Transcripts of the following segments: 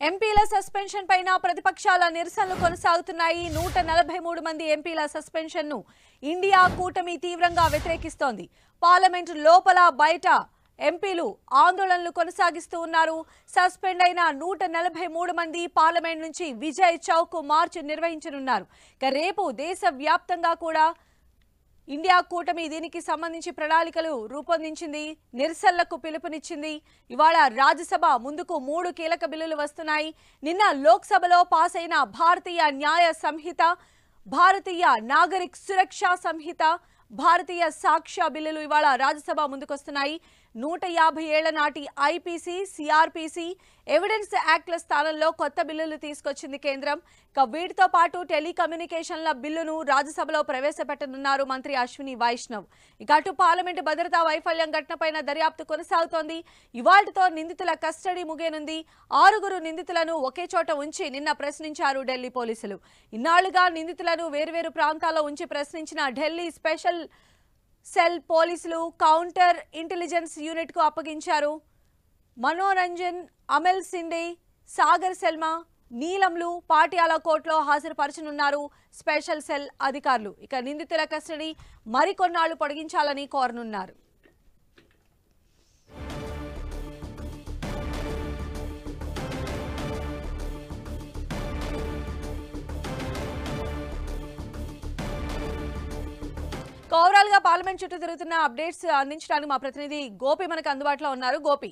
ఎంపీల సస్పెన్షన్ పైన ప్రతిపక్షాల నిరసనలు కొనసాగుతున్నాయి నూట నలభై మూడు మంది ఎంపీల సస్పెన్షన్ ను ఇండియా కూటమి తీవ్రంగా వ్యతిరేకిస్తోంది పార్లమెంటు లోపల బయట ఎంపీలు ఆందోళనలు కొనసాగిస్తూ ఉన్నారు సస్పెండ్ అయిన నూట నలభై మూడు మంది పార్లమెంట్ నుంచి విజయ్ చౌక్ మార్చ్ నిర్వహించనున్నారు ఇక రేపు దేశ వ్యాప్తంగా కూడా ఇండియా కూటమి దీనికి సంబంధించి ప్రణాళికలు రూపొందించింది నిరసనలకు పిలుపునిచ్చింది ఇవాళ రాజ్యసభ ముందుకు మూడు కీలక బిల్లులు వస్తున్నాయి నిన్న లోక్సభలో పాస్ అయిన భారతీయ న్యాయ సంహిత భారతీయ నాగరిక్ సురక్ష సంహిత భారతీయ సాక్ష్య బిల్లులు ఇవాళ రాజ్యసభ ముందుకొస్తున్నాయి నూట యాభై ఏళ్ల నాటి ఐపీసీ సిఆర్పీసీ ఎవిడెన్స్ యాక్ట్ల స్థానంలో కొత్త బిల్లులు తీసుకొచ్చింది కేంద్రం ఇక వీటితో పాటు టెలికమ్యూనికేషన్ల బిల్లును రాజ్యసభలో ప్రవేశపెట్టనున్నారు మంత్రి అశ్విని వైష్ణవ్ ఇక అటు పార్లమెంటు భద్రతా వైఫల్యం ఘటనపైన దర్యాప్తు కొనసాగుతోంది ఇవాళ్టితో నిందితుల కస్టడీ ముగియనుంది ఆరుగురు నిందితులను ఒకే చోట ఉంచి నిన్న ప్రశ్నించారు ఢిల్లీ పోలీసులు ఇన్నాళ్లుగా నిందితులను వేర్వేరు ప్రాంతాల్లో ఉంచి ప్రశ్నించిన ఢిల్లీ స్పెషల్ సెల్ పోలీసులు కౌంటర్ ఇంటెలిజెన్స్ యూనిట్ కు అప్పగించారు మనోరంజన్ అమెల్ సిండే సాగర్ శర్మ నీలంలు పాటియాలా కోర్టులో హాజరుపరచనున్నారు స్పెషల్ సెల్ అధికారులు ఇక నిందితుల కస్టడీ మరికొన్నాళ్లు పొడిగించాలని కోరనున్నారు ఓవరాల్ గా పార్లమెంట్ చుట్టూ తిరుగుతున్న అప్డేట్స్ అందించడానికి మా ప్రతినిధి గోపి మనకు అందుబాటులో ఉన్నారు గోపి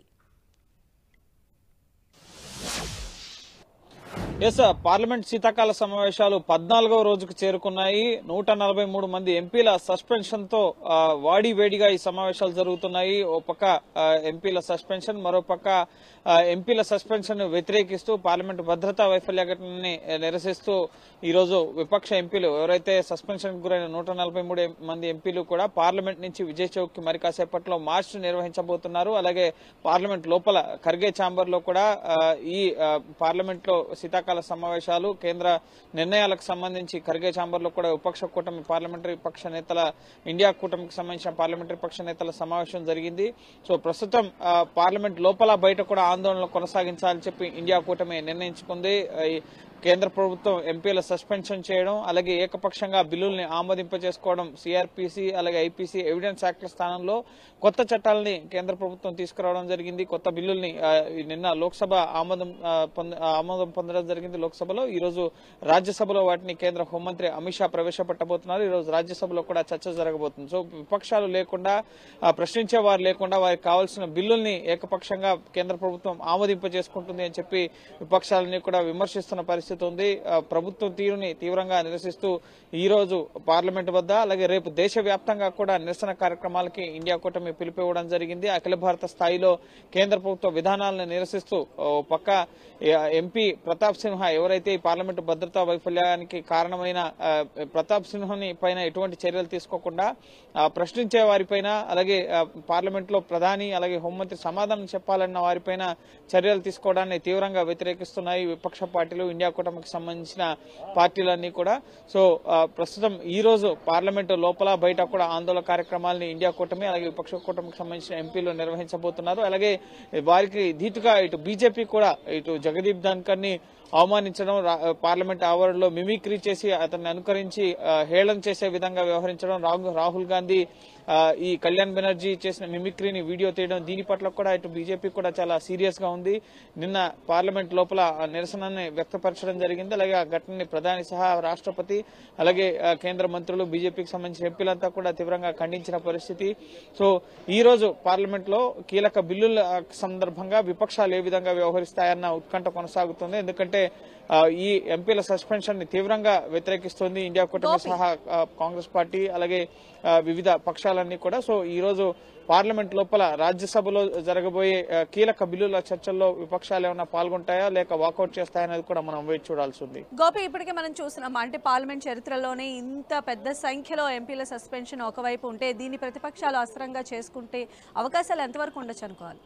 ఎస్ పార్లమెంట్ శీతాకాల సమావేశాలు పద్నాలుగవ రోజుకు చేరుకున్నాయి నూట నలభై మూడు మంది ఎంపీల సస్పెన్షన్ తో ఆ, వాడి వేడిగా ఈ సమావేశాలు జరుగుతున్నాయి ఓ పక్క ఆ, ఎంపీల సస్పెన్షన్ మరో పక్క ఆ, ఎంపీల సస్పెన్షన్ వ్యతిరేకిస్తూ పార్లమెంట్ భద్రతా వైఫల్య ఘటనని నిరసిస్తూ ఈ రోజు విపక్ష ఎంపీలు ఎవరైతే సస్పెన్షన్ గురైన నూట నలభై మూడు మంది ఎంపీలు కూడా పార్లమెంట్ నుంచి విజయ్ చౌక్ కి మరి కాసేపట్లో మార్చ్ నిర్వహించబోతున్నారు అలాగే పార్లమెంట్ లోపల ఖర్గే ఛాంబర్ లో కూడా ఆ, ఈ ఆ, పార్లమెంట్ లో శీతాకాల సమావేశాలు కేంద్ర నిర్ణయాలకు సంబంధించి ఖర్గే ఛాంబర్ లో కూడా విపక్ష కూటమి పార్లమెంటరీ పక్ష నేతల ఇండియా కూటమికి సంబంధించిన పార్లమెంటరీ పక్ష నేతల సమావేశం జరిగింది సో ప్రస్తుతం ఆ, పార్లమెంట్ లోపల బయట కూడా ఆందోళనలు కొనసాగించాలని చెప్పి ఇండియా కూటమి నిర్ణయించుకుంది ఆ, ఈ కేంద్ర ప్రభుత్వం ఎంపీల సస్పెన్షన్ చేయడం అలాగే ఏకపక్షంగా బిల్లుల్ని ఆమోదింపజేసుకోవడం సిఆర్పిసి అలాగే ఐపీసీ ఎవిడెన్స్ యాక్ట్ల స్థానంలో కొత్త చట్టాలని కేంద్ర ప్రభుత్వం తీసుకురావడం జరిగింది కొత్త బిల్లుల్ని ఆ, ఈ నిన్న లోక్సభ ఆమోదం ఆ, పొంద- ఆ, ఆమోదం పొందడం జరిగింది లోక్సభలో ఈ రోజు రాజ్యసభలో వాటిని కేంద్ర హోంమంత్రి అమిత్ షా ప్రవేశపెట్టబోతున్నారు ఈ రోజు రాజ్యసభలో కూడా చర్చ జరగబోతుంది సో విపక్షాలు లేకుండా ఆ, ప్రశ్నించే వారు లేకుండా వారికి కావాల్సిన బిల్లుల్ని ఏకపక్షంగా కేంద్ర ప్రభుత్వం ఆమోదింపజేసుకుంటుంది అని చెప్పి విపక్షాలని కూడా విమర్శిస్తున్న పరిస్థితి ఉంది ఆ, ప్రభుత్వం తీరుని తీవ్రంగా నిరసిస్తూ ఈ రోజు పార్లమెంట్ వద్ద అలాగే రేపు దేశవ్యాప్తంగా కూడా నిరసన కార్యక్రమాలకి ఇండియా కూటమి పిలుపివ్వడం జరిగింది అఖిల భారత స్థాయిలో కేంద్ర ప్రభుత్వ విధానాలను నిరసిస్తూ ఓ పక్క ఏ, ఎంపీ ప్రతాప్ సింహ ఎవరైతే ఈ పార్లమెంటు భద్రతా వైఫల్యానికి కారణమైన ఆ, ప్రతాప్ సింహని పైన ఎటువంటి చర్యలు తీసుకోకుండా ఆ, ప్రశ్నించే వారిపైన అలాగే ఆ, పార్లమెంట్ లో ప్రధాని అలాగే హోంమంత్రి సమాధానం చెప్పాలన్న వారిపైన చర్యలు తీసుకోవడాన్ని తీవ్రంగా వ్యతిరేకిస్తున్నాయి విపక్ష పార్టీలు ఇండియా కూటమికి సంబంధించిన పార్టీలన్నీ కూడా సో ఆ, ప్రస్తుతం ఈ రోజు పార్లమెంటు లోపల బయట కూడా ఆందోళన కార్యక్రమాలని ఇండియా కూటమి అలాగే విపక్ష కూటమికి సంబంధించిన ఎంపీలు నిర్వహించబోతున్నారు అలాగే వారికి ధీటుగా ఇటు బీజేపీ కూడా ఇటు జగదీప్ ధన్కర్ ని అవమానించడం రా- పార్లమెంట్ ఆవరణలో మిమిక్రీ చేసి అతన్ని అనుకరించి ఆ, హేళన చేసే విధంగా వ్యవహరించడం రాహుల్ రాహుల్ గాంధీ ఆ, ఈ కళ్యాణ్ బెనర్జీ చేసిన మిమిక్రీని వీడియో తీయడం దీని పట్ల కూడా ఇటు బీజేపీ కూడా చాలా సీరియస్ గా ఉంది నిన్న పార్లమెంట్ లోపల ఆ నిరసనని వ్యక్తపరచడం జరిగింది అలాగే ఆ ఘటనని ప్రధాని సహా రాష్ట్రపతి అలాగే ఆ, కేంద్ర మంత్రులు బీజేపీకి సంబంధించిన ఎంపీలంతా కూడా తీవ్రంగా ఖండించిన పరిస్థితి సో ఈ రోజు పార్లమెంట్ లో కీలక బిల్లుల సందర్భంగా విపక్షాలు ఏ విధంగా వ్యవహరిస్తాయన్న ఉత్కంఠ కొనసాగుతుంది ఎందుకంటే ఆ, ఈ ఎంపీల సస్పెన్షన్ ని తీవ్రంగా వ్యతిరేకిస్తోంది ఇండియా కూటమి గోపి. సహా ఆ, కాంగ్రెస్ పార్టీ అలాగే ఆ, వివిధ పక్షాలన్నీ కూడా సో ఈ రోజు పార్లమెంట్ లోపల రాజ్యసభలో జరగబోయే ఆ, కీలక బిల్లుల చర్చల్లో విపక్షాలు ఏమైనా పాల్గొంటాయా లేక వాకౌట్ చేస్తాయనేది కూడా మనం వేచి చూడాల్సి ఉంది గోపి ఇప్పటికే మనం చూస్తున్నాం అంటే పార్లమెంట్ చరిత్రలోనే ఇంత పెద్ద సంఖ్యలో ఎంపీల సస్పెన్షన్ ఒకవైపు ఉంటే దీన్ని ప్రతిపక్షాలు అస్త్రంగా చేసుకుంటే అవకాశాలు ఎంతవరకు ఉండొచ్చు అనుకోవాలి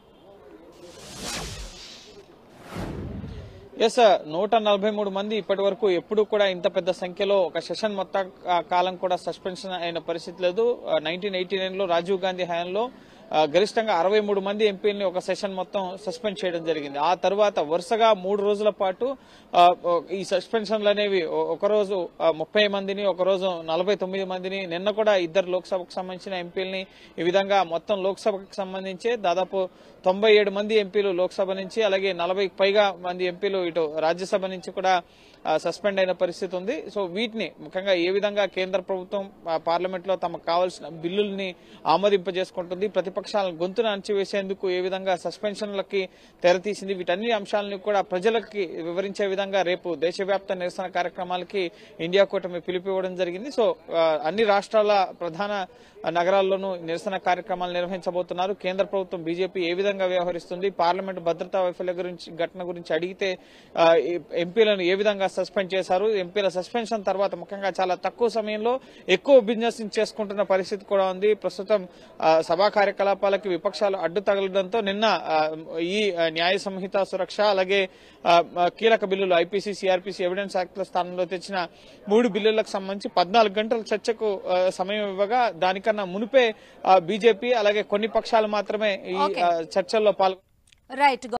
ఎస్ నూట నలభై మూడు మంది ఇప్పటి వరకు ఎప్పుడు కూడా ఇంత పెద్ద సంఖ్యలో ఒక సెషన్ మొత్తం ఆ, కాలం కూడా సస్పెన్షన్ అయిన పరిస్థితి లేదు నైన్టీన్ ఎయిటీ నైన్ లో రాజీవ్ గాంధీ హయాంలో ఆ, గరిష్టంగా అరవై మూడు మంది ఎంపీలని ఒక సెషన్ మొత్తం సస్పెండ్ చేయడం జరిగింది ఆ తర్వాత వరుసగా మూడు రోజుల పాటు ఆ, ఓ- ఈ సస్పెన్షన్లు అనేవి ఓ- ఒకరోజు ఆ, ముప్పై మందిని ఒకరోజు నలభై తొమ్మిది మందిని నిన్న కూడా ఇద్దరు లోక్సభకు సంబంధించిన ఎంపీలని ఈ విధంగా మొత్తం లోక్సభకు సంబంధించి దాదాపు తొంభై ఏడు మంది ఎంపీలు లోక్సభ నుంచి అలాగే నలభై పైగా మంది ఎంపీలు ఇటు రాజ్యసభ నుంచి కూడా ఆ, సస్పెండ్ అయిన పరిస్థితి ఉంది సో వీటిని ముఖ్యంగా ఏ విధంగా కేంద్ర ప్రభుత్వం ఆ, పార్లమెంట్ లో తమకు కావాల్సిన బిల్లుల్ని ఆమోదింపజేసుకుంటుంది ప్రతిపక్షాలను గొంతును అణచివేసేందుకు ఏ విధంగా సస్పెన్షన్లకి తెరతీసింది వీటన్ని అంశాలను కూడా ప్రజలకి వివరించే విధంగా రేపు దేశవ్యాప్త నిరసన కార్యక్రమాలకి ఇండియా కూటమి పిలుపునివ్వడం జరిగింది సో ఆ, అన్ని రాష్ట్రాల ప్రధాన నగరాల్లోనూ నిరసన కార్యక్రమాలు నిర్వహించబోతున్నారు కేంద్ర ప్రభుత్వం బీజేపీ ఏ విధంగా వ్యవహరిస్తుంది పార్లమెంట్ భద్రతా వైఫల్య గురించి ఘటన గురించి అడిగితే ఆ, ఈ ఎంపీలను ఏ విధంగా సస్పెండ్ చేశారు ఎంపీల సస్పెన్షన్ తర్వాత ముఖ్యంగా చాలా తక్కువ సమయంలో ఎక్కువ బిజినెస్ చేసుకుంటున్న పరిస్థితి కూడా ఉంది ప్రస్తుతం ఆ, సభా కార్యకలాపాలకి విపక్షాలు అడ్డు తగలడంతో నిన్న ఆ, ఈ ఆ, న్యాయ సంహిత సురక్ష అలాగే ఆ, ఆ, కీలక బిల్లులు ఐపీసీ సిఆర్పీసీ ఎవిడెన్స్ యాక్ట్ల స్థానంలో తెచ్చిన మూడు బిల్లులకు సంబంధించి పద్నాలుగు గంటల చర్చకు ఆ, సమయం ఇవ్వగా దానికన్నా మునిపే బీజేపీ అలాగే కొన్ని పక్షాలు మాత్రమే ఈ Okay. ఆ, చర్చల్లో పాల్గొ రైట్